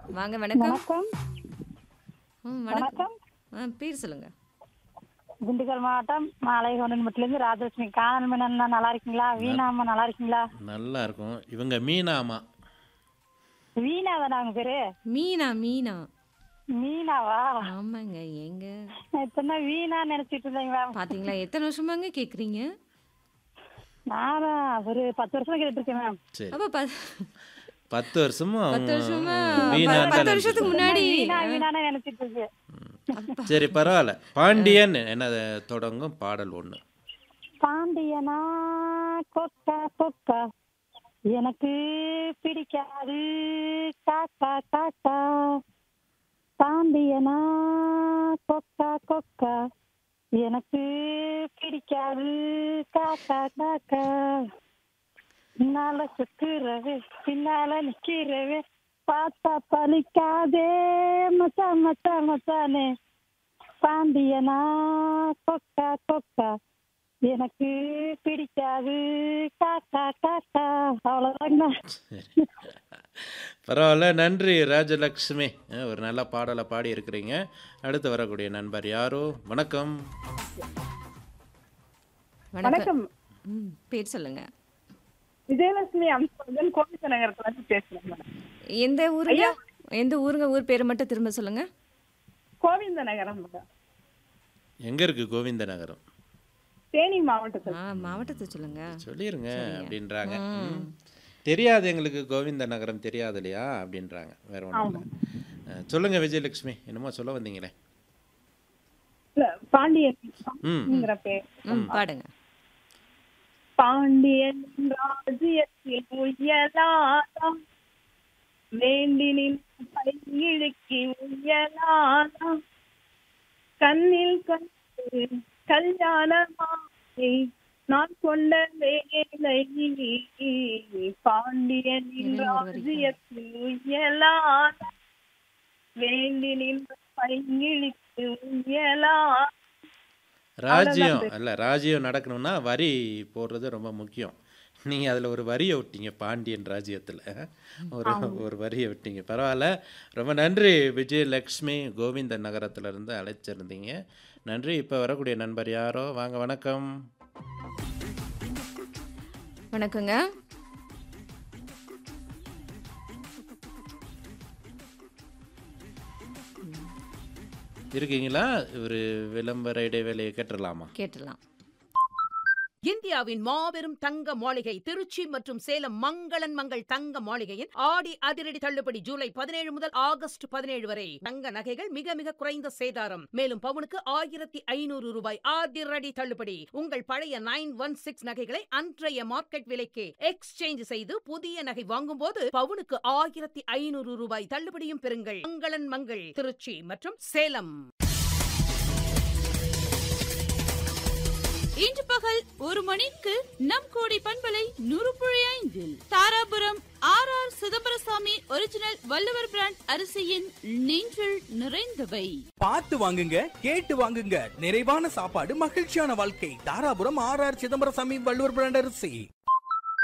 வாங்க வணக்கம் வணக்கம் ம் வணக்கம் வணக்கம் ஆ பேர் சொல்லுங்க திண்டுக்கல் மாவட்டம் மாலைகொண்டன்பட்டிலேருந்து ராஜலட்சுமி காணல் மீனண்ணா நல்லா இருக்கீங்களா வீணா அம்மா நல்லா இருக்கீங்களா நல்லா இருக்கும் இவங்க மீனாமா வீணா தானே அவங்க பேரு மீனா மீனா மீனாவா ஆமாங்க ஏங்க நான் இப்ப வீணா நினைச்சிட்டு இருந்தேங்க பாத்தீங்களா எத்தனை வருஷமாங்க கேக்குறீங்க நானும் ஒரு பத்து வருஷம் கேட்டு இருக்கேன் மேம் சரி அப்ப ப- பத்து வருஷமா பத்து வருஷமா வீணா பத்து- பத்து வருஷத்துக்கு முன்னாடி வீணா வீணான்னு நினைச்சிட்டு இருக்கு சரி பரவாயில்ல பாண்டியன் என்ன தொடங்கும் பாடல் ஒண்ணு பாண்டியனா கொக்கா கொக்கா எனக்கு பிடிக்காது காக்கா காக்கா பாண்டியனா கொக்கா கொக்கா எனக்கு பிடிக்காது காக்கா காக்கா பின்னால சுத்துறவே பின்னால நிக்கிறவே பார்த்தா பலிக்காதே மச்சான் மச்சான் மச்சானே பாண்டியனா கொக்கா கொக்கா எனக்கு பிடிக்காது காக்கா காக்கா அவ்வளவுதாங்க பரவாயில்ல நன்றி ராஜலக்ஷ்மி அஹ், ஒரு நல்ல பாடலை பாடி இருக்கிறீங்க அடுத்து வரக்கூடிய நண்பர் யாரோ வணக்கம் வணக்கம் ம் பேர் சொல்லுங்க விஜயலட்சுமி அம்சன் கோவிந்த நகரத்துல இருந்து பேசுறேன் மேடம் எந்த ஊருங்க எந்த ஊருங்க ஊர் பேர் மட்டும் திரும்ப சொல்லுங்க கோவிந்த நகரம் மேடம் எங்க இருக்கு கோவிந்த நகரம் தேனி மாவட்டத்தில் ஆ மாவட்டத்தை சொல்லுங்க சொல்லிருங்க அப்படின்றாங்க ம். தெரியாது எங்களுக்கு கோவிந்த நகரம் தெரியாது இல்லையா அப்படின்றாங்க வேற ஒன்றும் இல்லை அஹ், சொல்லுங்க விஜயலட்சுமி என்னமோ சொல்ல வந்தீங்களே இல்ல, பாண்டியன் ம் பேர் ம் பாடுங்க பாண்டியன் ராஜ்யத்தில் உயலாதாம் வேண்டி நின்று கையிழுக்கி உயலாதாம் கண்ணில் கண்டு கல்யாணமாய் நான் கொண்ட வேலை பாண்டியனின் ராஜ்யத்தில் உயலாதாம் வேண்டி நின்று கையிழுக்கு உயலா ராஜ்யம் அல்ல ராஜ்யம் நடக்கணும்னா வரி போடுறது ரொம்ப முக்கியம் நீங்கள் அதில் ஒரு வரியை விட்டீங்க பாண்டியன் ராஜ்யத்தில் ஒரு ஒரு வரியை விட்டீங்க பரவாயில்ல ரொம்ப நன்றி விஜயலக்ஷ்மி கோவிந்த நகரத்துல இருந்து அழைச்சிருந்தீங்க நன்றி இப்போ வரக்கூடிய நண்பர் யாரோ வாங்க வணக்கம் வணக்கங்க இருக்கீங்களா ஒரு விளம்பர இடைவேளையை கேட்டுடலாமா கேட்டுடலாம் இந்தியாவின் மாபெரும் தங்க மாளிகை திருச்சி மற்றும் சேலம் மங்களன் மங்கள் தங்க மாளிகையின் ஆடி அதிரடி தள்ளுபடி ஜூலை பதினேழு முதல் ஆகஸ்ட் பதினேழு வரை தங்க நகைகள் மிக மிக குறைந்த சேதாரம் மேலும் பவுனுக்கு ஆயிரத்தி ஐநூறு ரூபாய் அதிரடி தள்ளுபடி உங்கள் பழைய நைன் ஒன் சிக்ஸ் நகைகளை அன்றைய மார்க்கெட் விலைக்கு எக்ஸ்சேஞ்ச் செய்து புதிய நகை வாங்கும்போது பவுனுக்கு ஆயிரத்தி ஐநூறு ரூபாய் தள்ளுபடியும் பெறுங்கள் மங்களன் மங்கள் திருச்சி மற்றும் சேலம் இன்று பகல் ஒரு மணிக்கு நம் கோடி பண்பலை நூறு புள்ளி ஐந்தில் Dharapuram R R Chidambarasamy original Valluvar brand அரிசியின் நெஞ்சில் நிறைந்தவை பார்த்து வாங்குங்க கேட்டு வாங்குங்க நிறைவான சாப்பாடு மகிழ்ச்சியான வாழ்க்கை Dharapuram R R Chidambarasamy Valluvar brand அரிசி